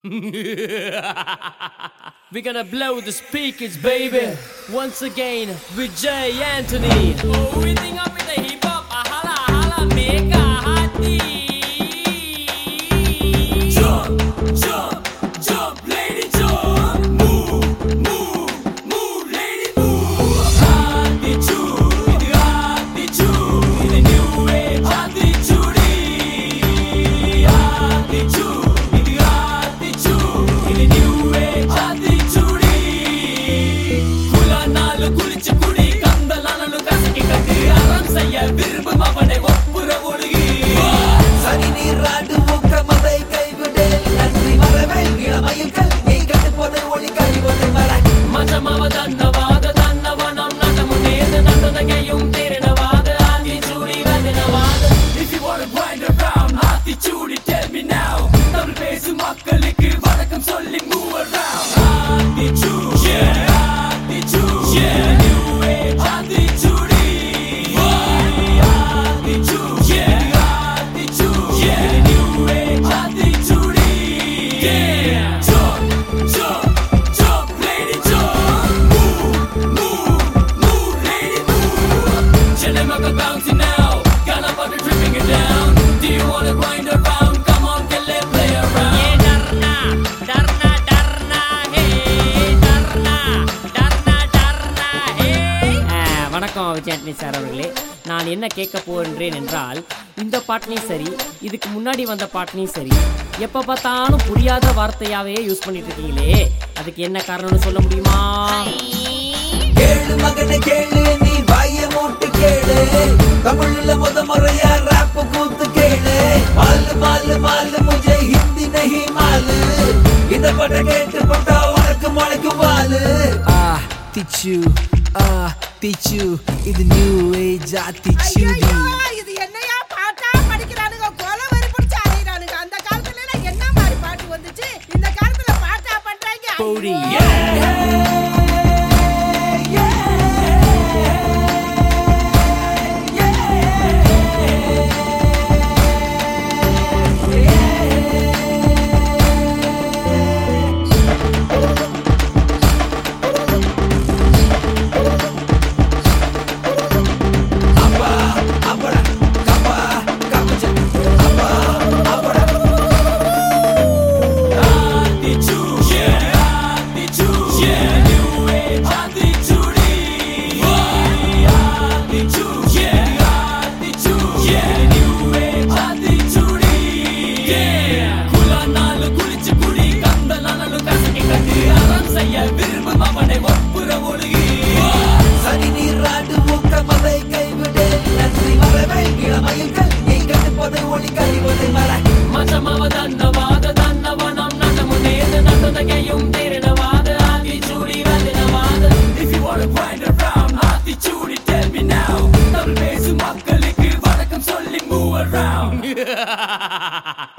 We're gonna blow the speakers, baby. Once again with Jay Anthony. Oh, we think up with the hip hop. Ah, Hala, hala, make a hearty. Jump, jump, jump, lady, jump. Move, move, move, lady, move. Attitude, இது attitude. இது new age attitude. Attitude, இது attitude. இது new age attitude. குலானாலு குளிச்சு குடி, கந்தலானாலு கசக்கி கட்டு. அறம் செய்ய விரும்பும் அவனை ஒப்புற ஒழுகி. சனி நீராடு ஊக்கமதை கைவிடு நன்றி மரவே இளமையில் கல்வி கட்டுப்பதை ஒளி கழிவதை மர மஜமவ தன்னவாத தன்னவனம் நடமுனேது நடந்தகையும் திரணவாத Aathichoodi வதனவாத If you wanna grind around Aathichoodi tell me now Tamil பேசும் மக்களுக்கு வணக்கம் சொல்லி move around Aathichoodi yeah Aathichoodi yeah new age Aathichoodi Aathichoodi yeah Aathichoodi yeah new age Aathichoodi yeah jump jump jump lady jump move move move lady move Chilling bouncing now got up on the tripping it down do you wanna grind around come on get let play around yeah darna darna darna hey darna darna darna hey வணக்கம் விஜயாட்னி sir அவர்களே நான் என்ன கேட்க போகின்றேன் என்றால் இந்த பாட்டிலையும் சரி இதுக்கு முன்னாடி வந்த பாட்டிலையும் சரி எப்போ பார்த்தாலும் புரியாத வார்த்தையாவே யூஸ் பண்ணிட்டு இருக்கீங்களே அதுக்கு என்ன காரணம்னு சொல்ல முடியுமா கேளு மகனை கேளு நீ வாய மூட்டு கேளு தமிழ்ல முத முறையா ராப் கூத்து கேளு மாலு மாலு மாலு முझे हिंदी नहीं मालू இந்த பட்ட கேட்டு பட்டா உனக்கு முளைக்கும் வாலு ஆ திச்சு ஆ திச்சு இது நியூ ஏஜ் ஆ திச்சு ஐயையோ, இது என்னையா பாட்டா படிக்கிறானுங்க கொலை வெறி பிடிச்சு அலையுறானுங்க அந்த காலத்துல எல்லாம் என்ன மாதிரி பாட்டு வந்துச்சு இந்த காலத்துல பாட்டா பண்றாங்க போடி. ஐயோ. Attitude, yeah, attitude, yeah, new age attitude. Attitude, yeah, attitude, yeah, new age attitude. Yeah, குலானாலு குளிச்சு குடி, கந்தலானாலு கசக்கி கட்டு. அறம் செய்ய விரும்பும் அவனை ஒப்புற ஒழுகி. சனி நீராடு ஊக்கமதை கைவிடு நன்றி மரவே இளமையில் கல்வி கட்டுப்பதை ஒளி கழிவதை மர மஜமவ தன்னவாத தன்னவனம் நடமுனேது நடந்தகையும் திரணவாத Aathichoodi வதனவாத If you wanna grind around Aathichoodi tell me now Tamil பேசும் மக்களுக்கு வணக்கம் சொல்லி move around